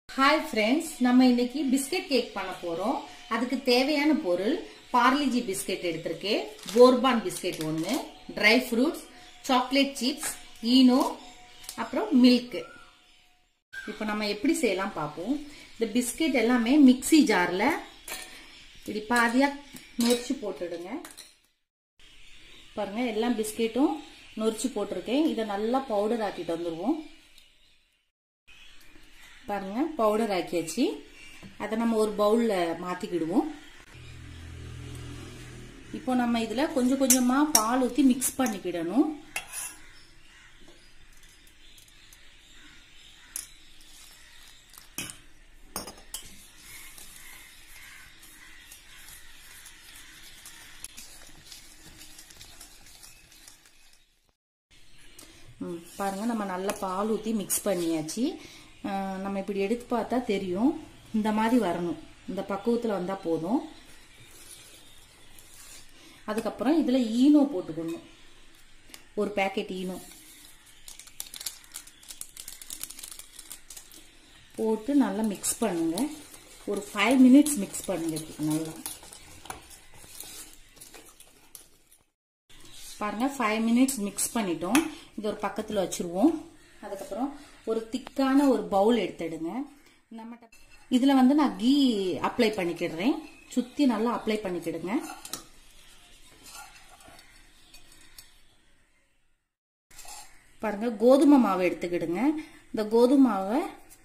hi friends நம்ம இன்னைக்கு biscuit cake பண்ண போறோம் அதுக்கு தேவையான பொருள் பார்லிஜி பிஸ்கட் எடுத்திருக்கேன் போர்பான் பிஸ்கட் ஒன்று dry fruits chocolate chips Eno அப்புறம் மில்க் இப்போ நம்ம எப்படி செய்யலாம் பார்ப்போம் இந்த பிஸ்கட் எல்லாமே மிக்ஸி ஜாரில் இப்படி பாதியாக நொறிச்சு போட்டுடுங்க பாருங்க எல்லா பிஸ்கெட்டும் நொறிச்சு போட்டிருக்கேன் இதை நல்லா பவுடர் ஆக்கிட்டு வந்துடுவோம் பாருங்க பவுடர் ஆக்கியாச்சு அதை நம்ம ஒரு பவுலில் மாற்றிக்கிடுவோம் இப்போ நம்ம இதில் கொஞ்சம் கொஞ்சமாக பால் ஊற்றி மிக்ஸ் பண்ணிக்கிடணும் பாருங்க நம்ம நல்லா பால் ஊற்றி மிக்ஸ் பண்ணியாச்சு நம்ம இப்படி எடுத்து பார்த்தா தெரியும் இந்த மாதிரி வரணும் இந்த பக்குவத்தில் வந்தால் போதும் அதுக்கப்புறம் இதில் ஈனோ போட்டுக்கணும் ஒரு பேக்கெட் ஈனோ போட்டு நல்லா மிக்ஸ் பண்ணுங்க ஒரு ஃபைவ் மினிட்ஸ் மிக்ஸ் பண்ணுங்க நல்லா பாருங்க ஃபைவ் மினிட்ஸ் மிக்ஸ் பண்ணிட்டோம் இது ஒரு பக்கத்தில் வச்சுருவோம் அதுக்கப்புறம் ஒரு திக்கான ஒரு பவுல் எடுத்துடுங்க நம்மகிட்ட இதில் வந்து நான் கீ அப்ளை பண்ணிக்கிடுறேன் சுற்றி நல்லா அப்ளை பண்ணிக்கிடுங்க பாருங்க கோதுமை மாவு எடுத்துக்கிடுங்க இந்த கோதுமை மாவை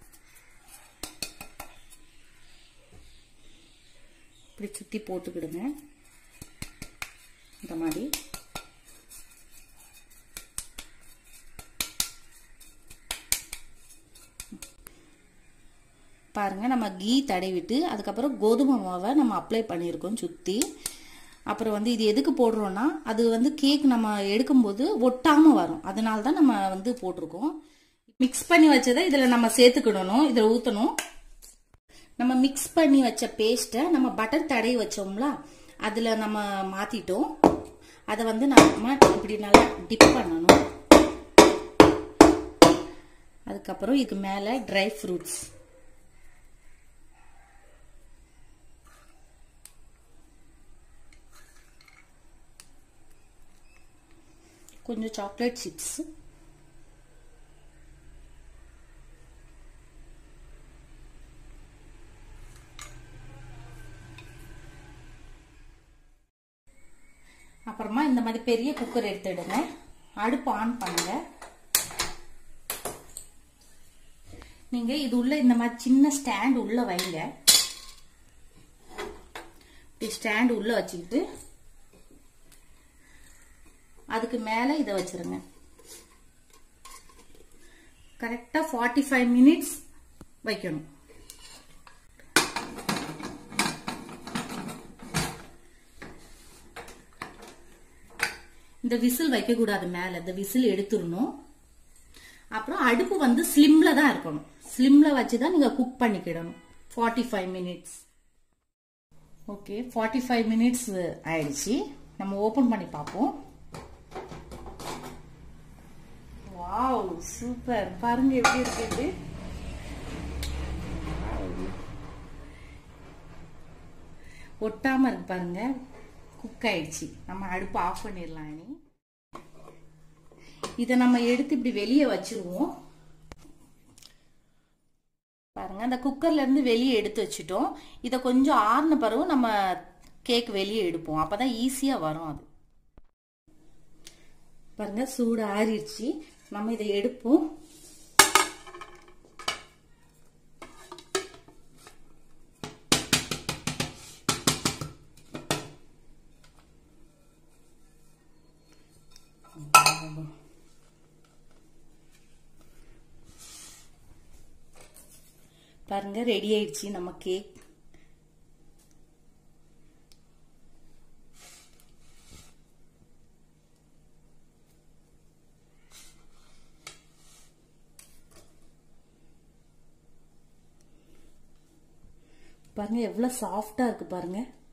இப்படி சுற்றி போட்டுக்கிடுங்க இந்த மாதிரி பாருங்கள் நம்ம கீ தடவிட்டு அதுக்கப்புறம் கோதுமை மாவை நம்ம அப்ளை பண்ணியிருக்கோம் சுற்றி அப்புறம் வந்து இது எதுக்கு போடுறோன்னா அது வந்து கேக் நம்ம எடுக்கும்போது ஒட்டாமல் வரும் அதனால தான் நம்ம வந்து போட்டிருக்கோம் மிக்ஸ் பண்ணி வச்சதை இதில் நம்ம சேர்த்துக்கிடணும் இதில் ஊற்றணும் நம்ம மிக்ஸ் பண்ணி வச்ச பேஸ்ட்டை நம்ம பட்டர் தடவி வச்சோம்ல அதில் நம்ம மாற்றிட்டோம் அதை வந்து நம்ம இப்படி நல்லா டிப் பண்ணணும் அதுக்கப்புறம் இதுக்கு மேலே ட்ரை ஃப்ரூட்ஸ் கொஞ்சம் சாக்லேட் சிப்ஸ் அப்புறமா இந்த மாதிரி பெரிய குக்கர் எடுத்துடுங்க அடுப்பு ஆன் பண்ணுங்க நீங்க இது உள்ள இந்த மாதிரி சின்ன ஸ்டாண்ட் உள்ள வைங்க ஸ்டாண்ட் உள்ள வச்சுக்கிட்டு அதுக்கு மேலே இதை வச்சிருங்க கரெக்டாக ஃபார்ட்டி ஃபைவ் மினிட்ஸ் வைக்கணும் இந்த விசில் வைக்கக்கூடாது மேலே இந்த விசில் எடுத்துடணும் அப்புறம் அடுப்பு வந்து ஸ்லிம்ல தான் இருக்கணும் ஸ்லிம்ல வச்சு தான் நீங்கள் குக் பண்ணிக்கிடணும் forty five minutes okay forty five minutes ஆயிடுச்சு நம்ம ஓப்பன் பண்ணி பார்ப்போம் வாவ் சூப்பர் பாருங்க எப்படி இருக்குது ஒட்டாம இருக்கு பாருங்க குக் ஆயிடுச்சு நம்ம அடுப்பு ஆஃப் பண்ணிடலாம் இனி இதை நம்ம எடுத்து இப்படி வெளியே வச்சிருவோம் பாருங்க அந்த குக்கர்ல இருந்து வெளியே எடுத்து வச்சுட்டோம் இதை கொஞ்சம் ஆறுன பிறகு நம்ம கேக் வெளியே எடுப்போம் அப்பதான் ஈஸியா வரும் அது பாருங்க சூடு ஆறிடுச்சு நம்ம இதை எடுப்போம் பாருங்க ரெடி ஆயிடுச்சு நம்ம கேக் பாருங்க எவ்வளவு சாஃப்டா இருக்கு பாருங்க